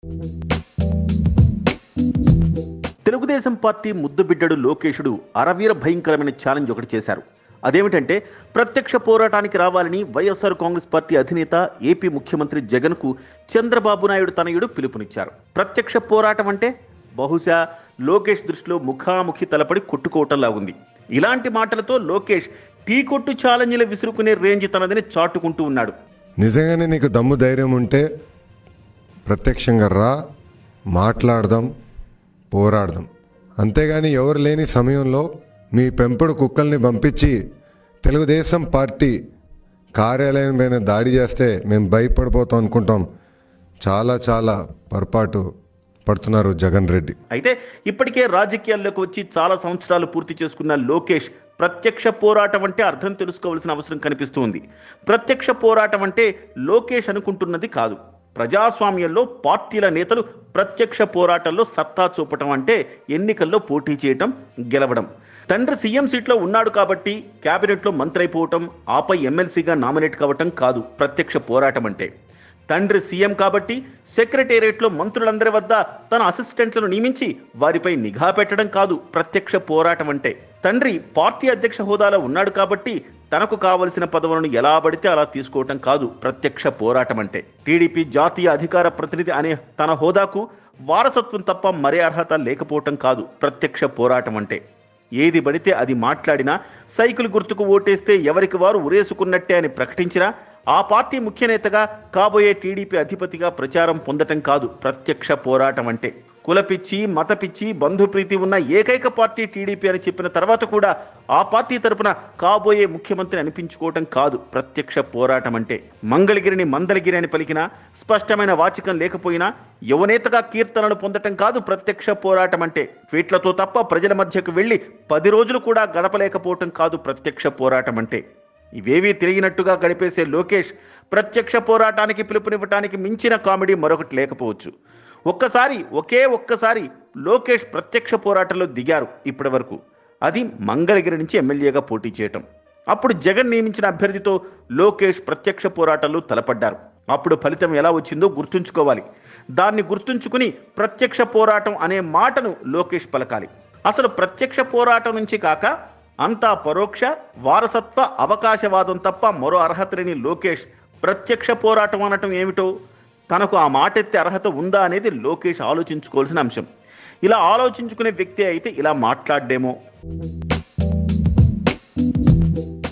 Telugu Desam party ముద్దుబిడ్డడు లోకేషుడు అరవీర భయంకరమైన challenge ఒకటి చేశారు అదేమిటంటే ప్రత్యక్ష పోరాటానికి రావాలని వైఎస్ఆర్ కాంగ్రెస్ పార్టీ అధినేత ఏపీ ముఖ్యమంత్రి జగన్కు చంద్రబాబు నాయుడు తనయుడు పిలుపునిచ్చారు ప్రత్యక్ష పోరాటం అంటే బహుశా లోకేష్ దృష్టిలో ముఖాముఖి తలపడి కొట్టుకోవటంలా ఉంది ఇలాంటి మాటలతో లోకేష్ టీ కొట్టు ఛాలెంజ్లు విసురుకునే రేంజ్ తనదని చాటుకుంటూ ఉన్నాడు నిజంగానే నీకు దమ్ము ధైర్యం ఉంటే ప్రత్యక్షంగా రా మాట్లాడదాం పోరాడదాం అంతేగాని ఎవరు లేని సమయంలో మీ పెంపుడు కుక్కల్ని పంపించి తెలుగుదేశం పార్టీ కార్యాలయం పైన దాడి చేస్తే మేము భయపడిపోతాం అనుకుంటాం చాలా చాలా పొరపాటు పడుతున్నారు జగన్ రెడ్డి అయితే ఇప్పటికే రాజకీయాల్లోకి వచ్చి చాలా సంవత్సరాలు పూర్తి చేసుకున్న లోకేష్ ప్రత్యక్ష పోరాటం అంటే అర్థం తెలుసుకోవాల్సిన అవసరం కనిపిస్తుంది ప్రత్యక్ష పోరాటం అంటే లోకేష్ అనుకుంటున్నది కాదు ప్రజాస్వామ్యంలో పార్టీల నేతలు ప్రత్యక్ష పోరాటంలో సత్తా చూపటం అంటే ఎన్నికల్లో పోటీ చేయటం గెలవడం తండ్రి సీఎం సీట్లో ఉన్నాడు కాబట్టి కేబినెట్లో మంత్రి అయిపోవటం ఆపై ఎమ్మెల్సీగా నామినేట్ కావటం కాదు ప్రత్యక్ష పోరాటం అంటే తండ్రి సీఎం కాబట్టి సెక్రటేరియట్లో మంత్రులందరి వద్ద తన అసిస్టెంట్లను నియమించి వారిపై నిఘా పెట్టడం కాదు ప్రత్యక్ష పోరాటం అంటే తండ్రి పార్టీ అధ్యక్ష హోదాలో ఉన్నాడు కాబట్టి తనకు కావలసిన పదవులను ఎలా పడితే అలా తీసుకోవటం కాదు ప్రత్యక్ష పోరాటం అంటే టీడీపీ జాతీయ అధికార ప్రతినిధి అనే తన హోదాకు వారసత్వం తప్ప మరే అర్హత లేకపోవటం కాదు ప్రత్యక్ష పోరాటం అంటే ఏది పడితే అది మాట్లాడినా సైకిల్ గుర్తుకు ఓటేస్తే ఎవరికి వారు ఉరేసుకున్నట్టే అని ప్రకటించినా ఆ పార్టీ ముఖ్య నేతగా కాబోయే టీడీపీ అధిపతిగా ప్రచారం పొందటం కాదు ప్రత్యక్ష పోరాటం అంటే కులపిచ్చి మతపిచ్చి బంధుప్రీతి ఉన్న ఏకైక పార్టీ టీడీపీ అని చెప్పిన తర్వాత కూడా ఆ పార్టీ తరపున కాబోయే ముఖ్యమంత్రి అనిపించుకోవటం కాదు ప్రత్యక్ష పోరాటం అంటే మంగళగిరిని మందలగిరి అని పలికినా స్పష్టమైన వాచకం లేకపోయినా యువనేతగా కీర్తనలు పొందటం కాదు ప్రత్యక్ష పోరాటం అంటే ట్వీట్లతో తప్ప ప్రజల మధ్యకు వెళ్ళి పది రోజులు కూడా గడపలేకపోవటం కాదు ప్రత్యక్ష పోరాటం అంటే ఇవేవీ తెలియనట్టుగా గడిపేసే లోకేష్ ప్రత్యక్ష పోరాటానికి పిలుపునివ్వటానికి మించిన కామెడీ మరొకటి లేకపోవచ్చు ఒక్కసారి ఒకే ఒక్కసారి లోకేష్ ప్రత్యక్ష పోరాటంలో దిగారు ఇప్పటి వరకు అది మంగళగిరి నుంచి ఎమ్మెల్యేగా పోటీ చేయటం అప్పుడు జగన్ నియమించిన అభ్యర్థితో లోకేష్ ప్రత్యక్ష పోరాటంలో తలపడ్డారు అప్పుడు ఫలితం ఎలా వచ్చిందో గుర్తుంచుకోవాలి దాన్ని గుర్తుంచుకుని ప్రత్యక్ష పోరాటం అనే మాటను లోకేష్ పలకాలి అసలు ప్రత్యక్ష పోరాటం నుంచి కాక అంతా పరోక్ష వారసత్వ అవకాశవాదం తప్ప మరో అర్హత లేని లోకేష్ ప్రత్యక్ష పోరాటం అనటం ఏమిటో తనకు ఆ మాట ఎత్తే అర్హత ఉందా అనేది లోకేష్ ఆలోచించుకోవాల్సిన అంశం ఇలా ఆలోచించుకునే వ్యక్తి అయితే ఇలా మాట్లాడేమో